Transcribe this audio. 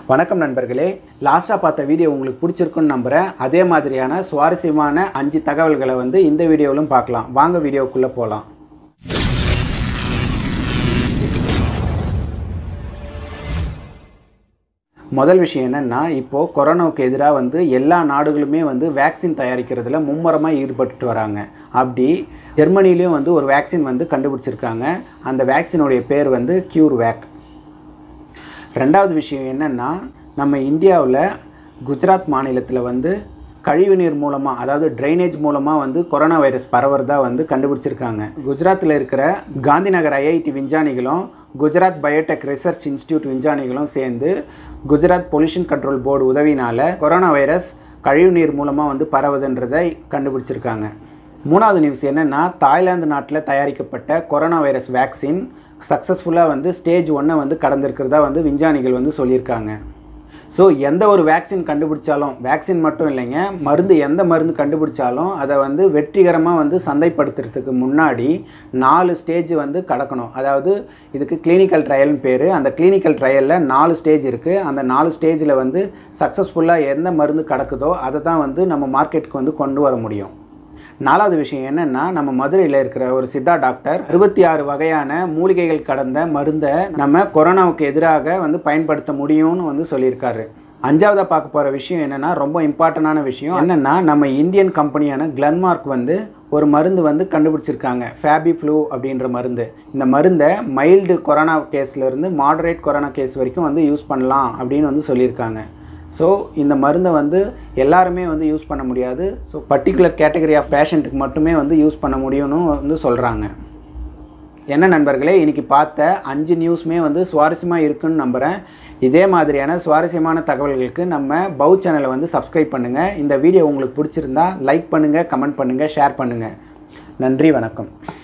வணக்கம் நண்பர்களே லாஸ்ட்டாக பார்த்த வீடியோ உங்களுக்கு பிடிச்சிருக்குன்னு நம்புகிறேன் அதே மாதிரியான சுவாரஸ்யமான அஞ்சு தகவல்களை வந்து இந்த வீடியோவிலும் பார்க்கலாம் வாங்க வீடியோக்குள்ளே போகலாம் முதல் விஷயம் என்னென்னா இப்போது கொரோனாவுக்கு எதிராக வந்து எல்லா நாடுகளுமே வந்து வேக்சின் தயாரிக்கிறதுல மும்முரமாக ஈடுபட்டு வராங்க அப்படி ஜெர்மனிலையும் வந்து ஒரு வேக்சின் வந்து கண்டுபிடிச்சிருக்காங்க அந்த வேக்சினுடைய பேர் வந்து க்யூர் வேக் ரெண்டாவது விஷயம் என்னென்னா நம்ம இந்தியாவில் குஜராத் மாநிலத்தில் வந்து கழிவுநீர் மூலமாக அதாவது ட்ரைனேஜ் மூலமாக வந்து கொரோனா வைரஸ் பரவுறதா வந்து கண்டுபிடிச்சிருக்காங்க குஜராத்தில் இருக்கிற காந்திநகர் ஐஐடி விஞ்ஞானிகளும் குஜராத் பயோடெக் ரிசர்ச் இன்ஸ்டியூட் விஞ்ஞானிகளும் சேர்ந்து குஜராத் பொல்யூஷன் கண்ட்ரோல் போர்டு உதவினால் கொரோனா வைரஸ் கழிவுநீர் மூலமாக வந்து பரவுதுன்றதை கண்டுபிடிச்சிருக்காங்க மூணாவது நியூஸ் என்னென்னா தாய்லாந்து நாட்டில் தயாரிக்கப்பட்ட கொரோனா வைரஸ் வேக்சின் சக்ஸஸ்ஃபுல்லாக வந்து ஸ்டேஜ் ஒன்றை வந்து கடந்திருக்கிறதா வந்து விஞ்ஞானிகள் வந்து சொல்லியிருக்காங்க ஸோ எந்த ஒரு வேக்சின் கண்டுபிடிச்சாலும் வேக்சின் மட்டும் இல்லைங்க மருந்து எந்த மருந்து கண்டுபிடிச்சாலும் அதை வந்து வெற்றிகரமாக வந்து சந்தைப்படுத்துறதுக்கு முன்னாடி நாலு ஸ்டேஜ் வந்து கடக்கணும் அதாவது இதுக்கு கிளினிக்கல் ட்ரையல்னு பேர் அந்த கிளினிக்கல் ட்ரையலில் நாலு ஸ்டேஜ் இருக்குது அந்த நாலு ஸ்டேஜில் வந்து சக்ஸஸ்ஃபுல்லாக எந்த மருந்து கடக்குதோ அதை தான் வந்து நம்ம மார்க்கெட்டுக்கு வந்து கொண்டு வர முடியும் நாலாவது விஷயம் என்னென்னா நம்ம மதுரையில் இருக்கிற ஒரு சித்தா டாக்டர் அறுபத்தி ஆறு வகையான மூலிகைகள் கடந்த மருந்தை நம்ம கொரோனாவுக்கு எதிராக வந்து பயன்படுத்த முடியும்னு வந்து சொல்லியிருக்காரு அஞ்சாவதாக பார்க்க போகிற விஷயம் என்னென்னா ரொம்ப இம்பார்ட்டண்டான விஷயம் என்னென்னா நம்ம இந்தியன் கம்பெனியான கிளன்மார்க் வந்து ஒரு மருந்து வந்து கண்டுபிடிச்சிருக்காங்க ஃபேபி ஃப்ளூ அப்படின்ற மருந்து இந்த மருந்தை மைல்டு கொரோனா கேஸ்லேருந்து மாடரேட் கொரோனா கேஸ் வரைக்கும் வந்து யூஸ் பண்ணலாம் அப்படின்னு வந்து சொல்லியிருக்காங்க ஸோ இந்த மருந்தை வந்து எல்லாருமே வந்து யூஸ் பண்ண முடியாது ஸோ பர்டிகுலர் கேட்டகரி ஆஃப் பேஷண்ட்டுக்கு மட்டுமே வந்து யூஸ் பண்ண முடியும்னு வந்து சொல்கிறாங்க என்ன நண்பர்களே இன்றைக்கி பார்த்த அஞ்சு நியூஸுமே வந்து சுவாரஸ்யமாக இருக்குன்னு நம்புகிறேன் இதே மாதிரியான சுவாரஸ்யமான தகவல்களுக்கு நம்ம பவு சேனலை வந்து சப்ஸ்கிரைப் பண்ணுங்கள் இந்த வீடியோ உங்களுக்கு பிடிச்சிருந்தா லைக் பண்ணுங்கள் கமெண்ட் பண்ணுங்கள் ஷேர் பண்ணுங்கள் நன்றி வணக்கம்